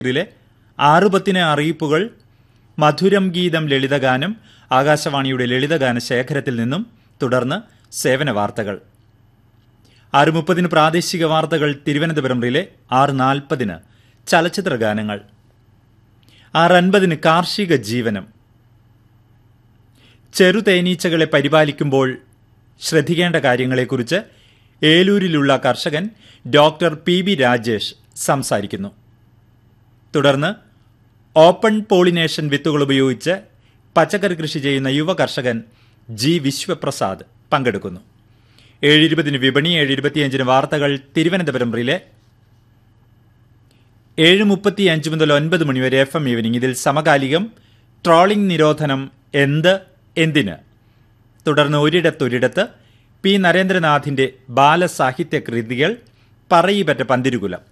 ഇതിലെ ആറ് പത്തിന് അറിയിപ്പുകൾ മധുരം ഗീതം ലളിതഗാനം ആകാശവാണിയുടെ ലളിതഗാന ശേഖരത്തിൽ നിന്നും തുടർന്ന് സേവന വാർത്തകൾ ആറ് മുപ്പതിന് പ്രാദേശിക വാർത്തകൾ തിരുവനന്തപുരം റിലെ ആറ് നാൽപ്പതിന് ചലച്ചിത്ര ഗാനങ്ങൾ ആറ് അൻപതിന് കാർഷിക ജീവനം ചെറുതേനീച്ചകളെ പരിപാലിക്കുമ്പോൾ ശ്രദ്ധിക്കേണ്ട കാര്യങ്ങളെക്കുറിച്ച് ഏലൂരിലുള്ള കർഷകൻ ഡോക്ടർ പി ബി രാജേഷ് സംസാരിക്കുന്നു തുടർന്ന് ഓപ്പൺ പോളിനേഷൻ വിത്തുകൾ ഉപയോഗിച്ച് പച്ചക്കറി കൃഷി ചെയ്യുന്ന യുവ കർഷകൻ ജി വിശ്വപ്രസാദ് പങ്കെടുക്കുന്നു ഏഴ് ഇരുപതിന് വിപണി ഏഴ് ഇരുപത്തിയഞ്ചിന് വാർത്തകൾ തിരുവനന്തപുരം റിലെ ഏഴ് മുപ്പത്തി അഞ്ച് മുതൽ ഒൻപത് മണിവരെ എഫ് എം ഈവനിംഗ് ഇതിൽ സമകാലികം ട്രോളിംഗ് നിരോധനം എന്ത് എന്തിന് തുടർന്ന് ഒരിടത്തൊരിടത്ത് പി നരേന്ദ്രനാഥിന്റെ ബാലസാഹിത്യ കൃതികൾ പറയിപ്പറ്റ പന്തിരുകുലം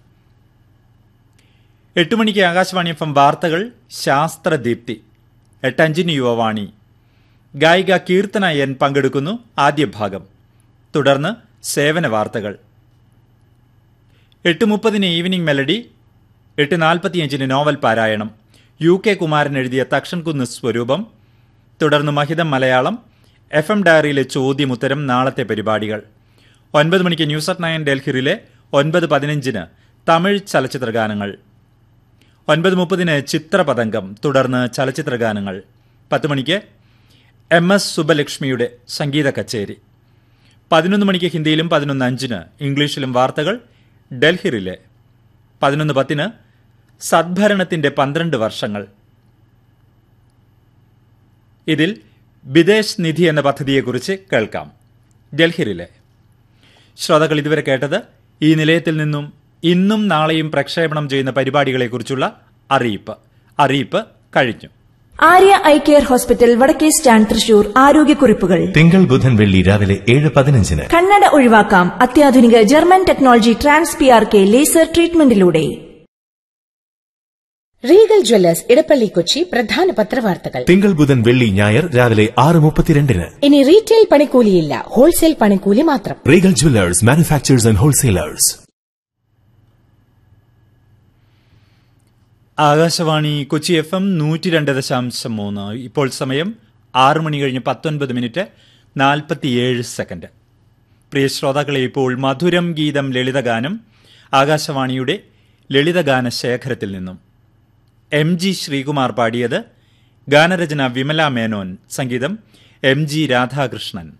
എട്ട് മണിക്ക് ആകാശവാണി എഫ് എം വാർത്തകൾ ശാസ്ത്രദീപ്തി എട്ടഞ്ചിന് യുവവാണി ഗായിക കീർത്തന എൻ പങ്കെടുക്കുന്നു ആദ്യ ഭാഗം തുടർന്ന് സേവന വാർത്തകൾ എട്ട് മുപ്പതിന് ഈവനിംഗ് മെലഡി എട്ട് നാൽപ്പത്തിയഞ്ചിന് നോവൽ പാരായണം യു കെ കുമാരൻ എഴുതിയ തക്ഷൻകുന്ന് സ്വരൂപം തുടർന്ന് മഹിതം മലയാളം എഫ് എം ഡയറിയിലെ ചോദ്യമുത്തരം നാളത്തെ പരിപാടികൾ ഒൻപത് മണിക്ക് ന്യൂസ് അറ്റ് നയൻ ഡൽഹിയിലെ ഒൻപത് പതിനഞ്ചിന് തമിഴ് ചലച്ചിത്ര ഗാനങ്ങൾ ഒൻപത് മുപ്പതിന് ചിത്രപതംഗം തുടർന്ന് ചലച്ചിത്ര ഗാനങ്ങൾ പത്ത് മണിക്ക് എം എസ് സുബലക്ഷ്മിയുടെ സംഗീത കച്ചേരി പതിനൊന്ന് മണിക്ക് ഹിന്ദിയിലും പതിനൊന്ന് അഞ്ചിന് ഇംഗ്ലീഷിലും വാർത്തകൾ ഡൽഹിയിലെ പതിനൊന്ന് പത്തിന് സദ്ഭരണത്തിന്റെ പന്ത്രണ്ട് വർഷങ്ങൾ ഇതിൽ വിദേശ് നിധി എന്ന പദ്ധതിയെക്കുറിച്ച് കേൾക്കാം ഡൽഹിയിലെ ശ്രോതാക്കൾ ഇതുവരെ കേട്ടത് ഈ നിലയത്തിൽ നിന്നും ഇന്നും നാളെയും പ്രക്ഷേപണം ചെയ്യുന്ന പരിപാടികളെക്കുറിച്ചുള്ള അറിയിപ്പ് അറിയിപ്പ് കഴിഞ്ഞു ആര്യ ഐ കെയർ ഹോസ്പിറ്റൽ വടക്കേ സ്റ്റാൻഡ് തൃശൂർ ആരോഗ്യക്കുറിപ്പുകൾ തിങ്കൾ ബുധൻ വെള്ളി രാവിലെ ഏഴ് പതിനഞ്ചിന് കണ്ണട ഒഴിവാക്കാം അത്യാധുനിക German technology trans P R K laser ട്രീറ്റ്മെന്റിലൂടെ റീഗൽ ജ്വല്ലേഴ്സ് ഇടപ്പള്ളി കൊച്ചി പ്രധാന പത്രവാർത്തകൾ തിങ്കൾ ബുധൻ വെള്ളി ഞായർ രാവിലെ ആറ് മുപ്പത്തിരണ്ടിന് ഇനി റീറ്റെയിൽ പണിക്കൂലിയില്ല ഹോൾസെയിൽ പണിക്കൂലി മാത്രം Regal Jewellers manufacturers and wholesalers Akashvani Kochi F M നൂറ്റി രണ്ട് ദശാംശം മൂന്ന് ഇപ്പോൾ സമയം ആറ് മണി കഴിഞ്ഞ് പത്തൊൻപത് മിനിറ്റ് നാൽപ്പത്തിയേഴ് സെക്കൻഡ് പ്രിയ ശ്രോതാക്കളെ ഇപ്പോൾ മധുരം ഗീതം ലളിതഗാനം ആകാശവാണിയുടെ ലളിതഗാന ശേഖരത്തിൽ നിന്നും എം ജി ശ്രീകുമാർ പാടിയത് ഗാനരചന വിമല മേനോൻ സംഗീതം എം ജി രാധാകൃഷ്ണൻ